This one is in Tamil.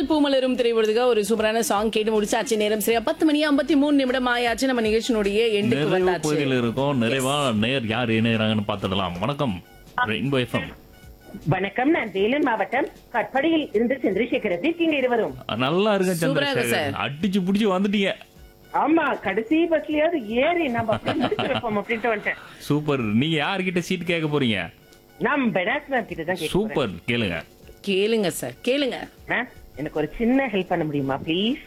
பூமலரும் திரைப்படத்துக்கு ஒரு சூப்பரான சாங் கேட்டு முடிச்சாச்சு நேரம் சரியா பத்து மணி ஐம்பத்தி மூணு நிமிடம் ஆயாச்சு நம்ம நிகழ்ச்சியினுடைய எண்டுக்கு நிறைவு வந்தாச்சு பகுதியில் இருக்கோம் நிறைவா நேர் யார் இணையறாங்கன்னு பார்த்துடலாம் வணக்கம் ரெயின்போ எஃப்எம் வணக்கம் நான் வேலூர் மாவட்டம் கட்படியில் இருந்து சந்திரசேகர் எப்படி இருக்கீங்க இருவரும் நல்லா இருக்க சூப்பரா இருக்கு சந்திரசேகர் அடிச்சு புடிச்சு வந்துட்டீங்க ஆமா கடைசி பஸ்லயாவது ஏறி நம்ம அப்படியே முடிச்சு வைப்போம் அப்படின்ட்டு வந்துட்டேன் சூப்பர் நீங்க யார்கிட்ட சீட் கேட்க போறீங்க நான் பெனாஸ் மேம் கிட்ட தான் கேட்க சூப்பர் கேளுங்க கேளுங்க சார் கேளுங்க மேம் எனக்கு ஒரு சின்ன ஹெல்ப் பண்ண முடியுமா ப்ளீஸ்